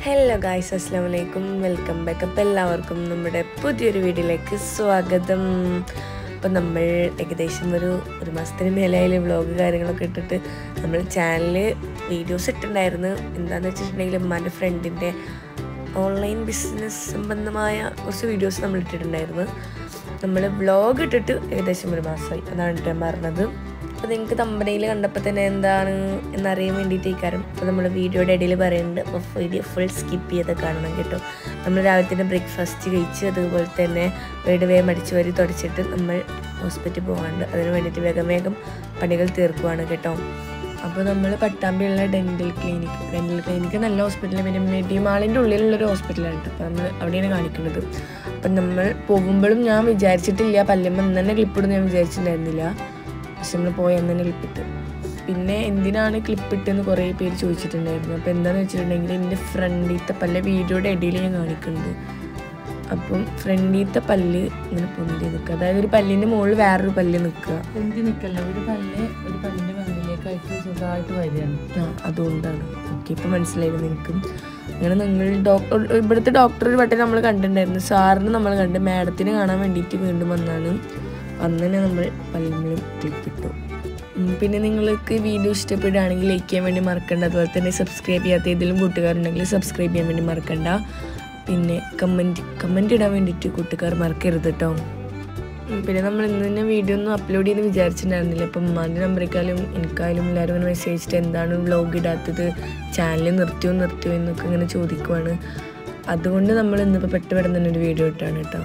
hello guys അസ്സാം വലൈക്കും welcome back അപ്പം എല്ലാവർക്കും നമ്മുടെ പുതിയൊരു വീഡിയോയിലേക്ക് സ്വാഗതം അപ്പം നമ്മൾ ഏകദേശം ഒരു ഒരു മാസത്തിന് മേലായാലും വ്ളോഗ് കാര്യങ്ങളൊക്കെ ഇട്ടിട്ട് നമ്മൾ ചാനലിൽ വീഡിയോസ് ഇട്ടിട്ടുണ്ടായിരുന്നു എന്താണെന്ന് വെച്ചിട്ടുണ്ടെങ്കിൽ ഉമ്മാൻ്റെ ഫ്രണ്ടിൻ്റെ ഓൺലൈൻ ബിസിനസ് സംബന്ധമായ കുറച്ച് വീഡിയോസ് നമ്മൾ ഇട്ടിട്ടുണ്ടായിരുന്നു നമ്മൾ വ്ളോഗ് ഇട്ടിട്ട് ഏകദേശം ഒരു മാസമായി അതാണ് ഞാൻ പറഞ്ഞത് അപ്പോൾ നിങ്ങൾക്ക് തമ്പനയിൽ കണ്ടപ്പോൾ തന്നെ എന്താണ് എന്നറിയാൻ വേണ്ടിയിട്ടേക്കാരം അപ്പോൾ നമ്മൾ വീഡിയോയുടെ ഇടയിൽ പറയുന്നുണ്ട് അപ്പോൾ വീഡിയോ ഫുൾ സ്കിപ്പ് ചെയ്ത് കാണണം കേട്ടോ നമ്മൾ രാവിലെ തന്നെ ബ്രേക്ക്ഫാസ്റ്റ് കഴിച്ച് അതുപോലെ തന്നെ വീട് വേഗം അടിച്ച് വരി തുടച്ചിട്ട് നമ്മൾ ഹോസ്പിറ്റലിൽ പോകാണ്ട് അതിന് വേണ്ടിയിട്ട് വേഗം വേഗം പണികൾ തീർക്കുവാണ് കേട്ടോ അപ്പോൾ നമ്മൾ പട്ടാമ്പിയുള്ള ഡെൻറ്റൽ ക്ലിനിക് ഡെൻറ്റൽ ക്ലിനിക്ക് നല്ല ഹോസ്പിറ്റലാണ് പിന്നെ മെഡിമാളിൻ്റെ ഉള്ളിലുള്ളൊരു ഹോസ്പിറ്റലാണ് കേട്ടോ അപ്പോൾ നമ്മൾ അവിടെയാണ് കാണിക്കുന്നത് അപ്പം നമ്മൾ പോകുമ്പോഴും ഞാൻ വിചാരിച്ചിട്ടില്ല പല്ലുമ്പോൾ ഇന്ന് തന്നെ ക്ലിപ്പിടും ഞാൻ വിചാരിച്ചിട്ടുണ്ടായിരുന്നില്ല പക്ഷെ നമ്മൾ പോയി അന്ന് തന്നെ ക്ലിപ്പിട്ട് പിന്നെ എന്തിനാണ് ക്ലിപ്പിട്ടെന്ന് കുറേ പേര് ചോദിച്ചിട്ടുണ്ടായിരുന്നു അപ്പോൾ എന്താണെന്ന് വെച്ചിട്ടുണ്ടെങ്കിൽ എൻ്റെ ഫ്രണ്ടിലത്തെ പല്ല വീഡിയോയുടെ ഇടയിൽ ഞാൻ കാണിക്കുന്നുണ്ട് അപ്പം ഫ്രണ്ടിലത്തെ പല്ല് ഇങ്ങനെ പൊന്തി നിൽക്കുക അതായത് ഒരു പല്ലിൻ്റെ മുകളിൽ വേറൊരു പല്ല് നിൽക്കുക പൊന്തി നിൽക്കല്ല ഒരു പല്ല് ഒരു പല്ലിന്റെ മുകളിലേക്കായിട്ട് ചെറുതായിട്ട് വരികയാണ് ആ അതുകൊണ്ടാണ് ഓക്കെ ഇപ്പം മനസ്സിലായിരുന്നു നിനക്കും അങ്ങനെ നിങ്ങൾ ഡോക്ടർ ഇവിടുത്തെ ഡോക്ടർ ഒരു വട്ടം നമ്മൾ കണ്ടിട്ടുണ്ടായിരുന്നു സാറിന് നമ്മൾ കണ്ട് മാഡത്തിന് കാണാൻ വേണ്ടിയിട്ട് വീണ്ടും വന്നാണ് അന്ന് തന്നെ നമ്മൾ പല്ലിലും ക്ലിപ്പിട്ടു ഉം, പിന്നെ നിങ്ങൾക്ക് ഈ വീഡിയോ ഇഷ്ടപ്പെടുകയാണെങ്കിൽ ലൈക്ക് ചെയ്യാൻ വേണ്ടി മറക്കണ്ട അതുപോലെ തന്നെ സബ്സ്ക്രൈബ് ചെയ്യാത്ത ഏതെങ്കിലും കൂട്ടുകാരുണ്ടെങ്കിൽ സബ്സ്ക്രൈബ് ചെയ്യാൻ വേണ്ടി മറക്കണ്ട പിന്നെ കമൻറ്റ് കമൻറ്റ് ഇടാൻ വേണ്ടിയിട്ട് കൂട്ടുകാർ മറക്കരുത് കേട്ടോ ഉം, പിന്നെ നമ്മൾ ഇന്ന് തന്നെ വീഡിയോ ഒന്നും അപ്ലോഡ് ചെയ്ത് വിചാരിച്ചിട്ടുണ്ടായിരുന്നില്ല അപ്പം ഉമ്മാൻ്റെ നമ്പറേക്കാളും എനിക്കായാലും എല്ലാവരും ഇങ്ങനെ മെസ്സേജ് അയച്ചിട്ട് എന്താണ് വ്ളോഗ് ഇടാത്തത് ചാനൽ നിർത്തിയോ നിർത്തിയോ എന്നൊക്കെ ഇങ്ങനെ ചോദിക്കുവാണ് അതുകൊണ്ട് നമ്മൾ ഇന്നിപ്പോൾ പെട്ടുപെടുന്ന തന്നെ ഒരു വീഡിയോ ഇട്ടാണ് കേട്ടോ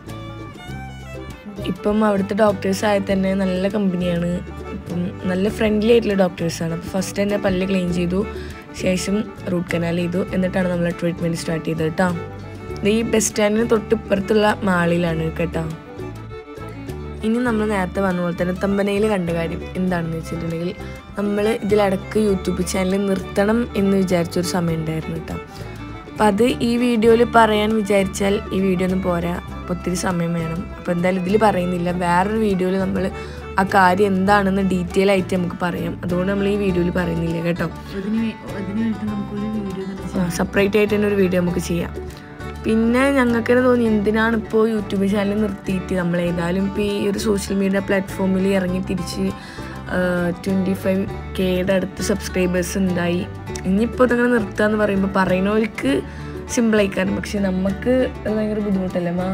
ഇപ്പം അവിടുത്തെ ഡോക്ടേഴ്സ് ആയ തന്നെ നല്ല കമ്പനിയാണ് ഇപ്പം നല്ല ഫ്രണ്ട്ലി ആയിട്ടുള്ള ഡോക്ടേഴ്സാണ് അപ്പോൾ ഫസ്റ്റ് തന്നെ പല്ല് ക്ലീൻ ചെയ്തു ശേഷം റൂട്ട് കനാൽ ചെയ്തു എന്നിട്ടാണ് നമ്മൾ ട്രീറ്റ്മെൻറ്റ് സ്റ്റാർട്ട് ചെയ്തത് കേട്ടോ ഇത് ഈ ബസ് സ്റ്റാൻഡിന് തൊട്ടിപ്പുറത്തുള്ള മാളിലാണ് കേട്ടോ ഇനി നമ്മൾ നേരത്തെ പറഞ്ഞ പോലെ തന്നെ തമ്പനയിൽ കണ്ട കാര്യം എന്താണെന്ന് വെച്ചിട്ടുണ്ടെങ്കിൽ നമ്മൾ ഇതിലടക്ക് യൂട്യൂബ് ചാനൽ നിർത്തണം എന്ന് വിചാരിച്ചൊരു സമയം ഉണ്ടായിരുന്നു കേട്ടോ അപ്പം അത് ഈ വീഡിയോയിൽ പറയാൻ വിചാരിച്ചാൽ ഈ വീഡിയോ ഒന്നും പോരാ അപ്പോൾ ഒത്തിരി സമയം വേണം അപ്പോൾ എന്തായാലും ഇതിൽ പറയുന്നില്ല വേറൊരു വീഡിയോയിൽ നമ്മൾ ആ കാര്യം എന്താണെന്ന് ഡീറ്റെയിൽ ആയിട്ട് നമുക്ക് പറയാം അതുകൊണ്ട് നമ്മൾ ഈ വീഡിയോയിൽ പറയുന്നില്ല കേട്ടോ അതിന് വേ- അതിന് വേണ്ടി നമുക്കൊരു വീഡിയോ തന്നെ ചെയ്യാം സെപ്പറേറ്റ് ആയിട്ട് തന്നെ ഒരു വീഡിയോ നമുക്ക് ചെയ്യാം പിന്നെ ഞങ്ങൾക്ക് തന്നെ തോന്നി എന്തിനാണ് ഇപ്പോൾ യൂട്യൂബ് ചാനൽ നിർത്തിയിട്ട് നമ്മൾ ഏതായാലും ഇപ്പോൾ ഈ ഒരു സോഷ്യൽ മീഡിയ പ്ലാറ്റ്ഫോമിൽ ഇറങ്ങി തിരിച്ച് ട്വൻറ്റി ഫൈവ് കെയുടെ അടുത്ത് സബ്സ്ക്രൈബേഴ്സ് ഉണ്ടായി ഇനിയിപ്പോൾ ഇതങ്ങനെ നിർത്തുക എന്ന് പറയുമ്പോൾ പറയുന്നവർക്ക് സിമ്പിളായിക്കാനും പക്ഷെ നമുക്ക് അത് ഭയങ്കര ബുദ്ധിമുട്ടല്ലേ മാ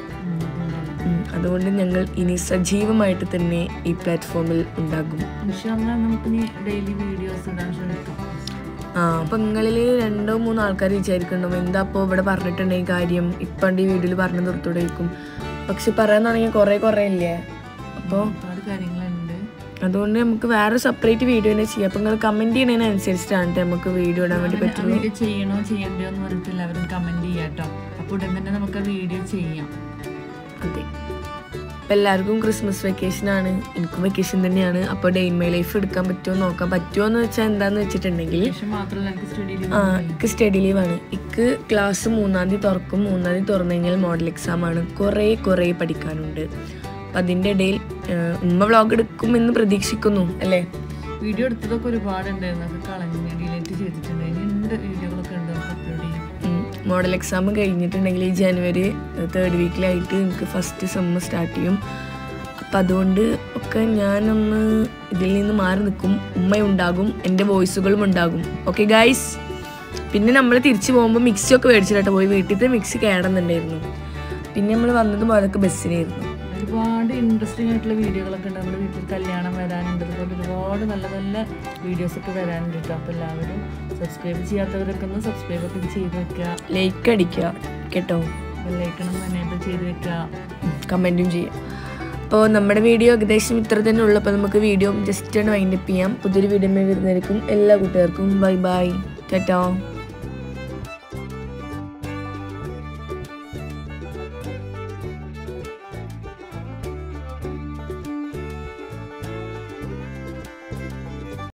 ഉം, അതുകൊണ്ട് ഞങ്ങൾ ഇനി സജീവമായിട്ട് തന്നെ ഈ പ്ലാറ്റ്ഫോമിൽ ഉണ്ടാകും പക്ഷെ നമുക്കിനി ഡെയിലി വീഡിയോസ് ഇടാൻ ശ്രമിക്കാം ആ അപ്പം നിങ്ങളിൽ രണ്ടോ മൂന്നോ ആൾക്കാർ വിചാരിക്കുന്നുണ്ടാവും എന്താ അപ്പോൾ ഇവിടെ പറഞ്ഞിട്ടുണ്ടെങ്കിൽ കാര്യം ഇപ്പം ഈ വീഡിയോയിൽ പറഞ്ഞു നിർത്തോടേക്കും പക്ഷെ പറയാൻ തുടങ്ങിയ കുറേ കുറേ ഇല്ലേ അപ്പോൾ ഒരുപാട് കാര്യങ്ങളുണ്ട് അതുകൊണ്ട് നമുക്ക് വേറെ സെപ്പറേറ്റ് വീഡിയോ തന്നെ ചെയ്യാം അപ്പം നിങ്ങൾ കമൻറ്റ് ചെയ്യണതിനനുസരിച്ചിട്ടാണ് ട്ടോ നമുക്ക് വീഡിയോ ഇടാൻ വേണ്ടി പറ്റുള്ളൂ വീഡിയോ ചെയ്യണോ ചെയ്യണ്ടോ എന്ന് പറഞ്ഞിട്ട് എല്ലാവരും കമന്റ് ചെയ്യാം കേട്ടോ അപ്പോൾ ഉടൻ തന്നെ നമുക്ക് ആ വീഡിയോ ചെയ്യാം അതെ അപ്പം എല്ലാവർക്കും ക്രിസ്മസ് വെക്കേഷൻ ആണ് എനിക്കും വെക്കേഷൻ തന്നെയാണ് അപ്പോൾ ഡേ ഇൻ മൈ ലൈഫ് എടുക്കാൻ പറ്റുമോ നോക്കാൻ പറ്റുമോ എന്ന് വെച്ചാൽ എന്താന്ന് വെച്ചിട്ടുണ്ടെങ്കിൽ പക്ഷെ മാത്രമല്ല എനിക്ക് സ്റ്റഡി ആ ഇക്ക് സ്റ്റഡി ലീവാണ് ഇക്ക് ക്ലാസ് മൂന്നാം തീയതി തുറക്കും മൂന്നാം തീയതി തുറന്നു കഴിഞ്ഞാൽ മോഡൽ എക്സാം ആണ് കുറേ കുറേ പഠിക്കാനുണ്ട് അപ്പം അതിൻ്റെ ഇടയിൽ ആ, ഉമ്മ വ്ളോഗ് എടുക്കുമെന്ന് പ്രതീക്ഷിക്കുന്നു അല്ലേ വീഡിയോ എടുത്തതൊക്കെ ഒരുപാടുണ്ടായിരുന്നു അതൊക്കെ കളഞ്ഞ് ഡിലീറ്റ് ചെയ്തിട്ടുണ്ട് ഇനി ഉണ്ട് വീഡിയോകളൊക്കെ ഉണ്ട് നമുക്ക് അപ്ലോഡ് ചെയ്യാം മോഡൽ എക്സാം കഴിഞ്ഞിട്ടുണ്ടെങ്കിൽ ഈ ജനുവരി തേർഡ് വീക്കിലായിട്ട് എനിക്ക് ഫസ്റ്റ് സെമ്മ് സ്റ്റാർട്ട് ചെയ്യും അപ്പം അതുകൊണ്ട് ഒക്കെ ഞാനൊന്ന് ഇതിൽ നിന്ന് മാറി നിൽക്കും ഉമ്മ ഉണ്ടാകും എൻ്റെ വോയിസുകളും ഉണ്ടാകും ഓക്കെ ഗൈസ് പിന്നെ നമ്മൾ തിരിച്ചു പോകുമ്പോൾ മിക്സിയൊക്കെ മേടിച്ചിട്ടോ പോയി വീട്ടിലത്തെ മിക്സി കേടുന്നുണ്ടായിരുന്നു പിന്നെ നമ്മൾ വന്നതും അതൊക്കെ ബസ്സിനായിരുന്നു ഒരുപാട് ഇൻട്രസ്റ്റിംഗ് ആയിട്ടുള്ള വീഡിയോകളൊക്കെ ഉണ്ട് നമ്മുടെ വീട്ടിൽ കല്യാണം വരാനുണ്ട് അതുപോലെ ഒരുപാട് നല്ല നല്ല വീഡിയോസ് ഒക്കെ വരാനുണ്ട് കേട്ടോ അപ്പോൾ എല്ലാവരും സബ്സ്ക്രൈബ് ചെയ്യാത്തവരൊക്കെ ഒന്ന് സബ്സ്ക്രൈബ് ഒക്കെ ചെയ്ത് വെക്കുക ലൈക്ക് അടിക്കുക കേട്ടോ ബെല്ലൈക്കണം എനേബിൾ ചെയ്ത് വെക്കുക കമൻറ്റും ചെയ്യാം അപ്പോൾ നമ്മുടെ വീഡിയോ ഏകദേശം ഇത്ര തന്നെ ഉള്ളൂ അപ്പോൾ നമുക്ക് വീഡിയോ ജസ്റ്റ് ഒന്ന് വൈൻഡപ്പ് ചെയ്യാം പുതിയൊരു വീഡിയോ വരുന്നതായിരിക്കും എല്ലാ കൂട്ടുകാർക്കും ബൈ ബൈ ടാറ്റാ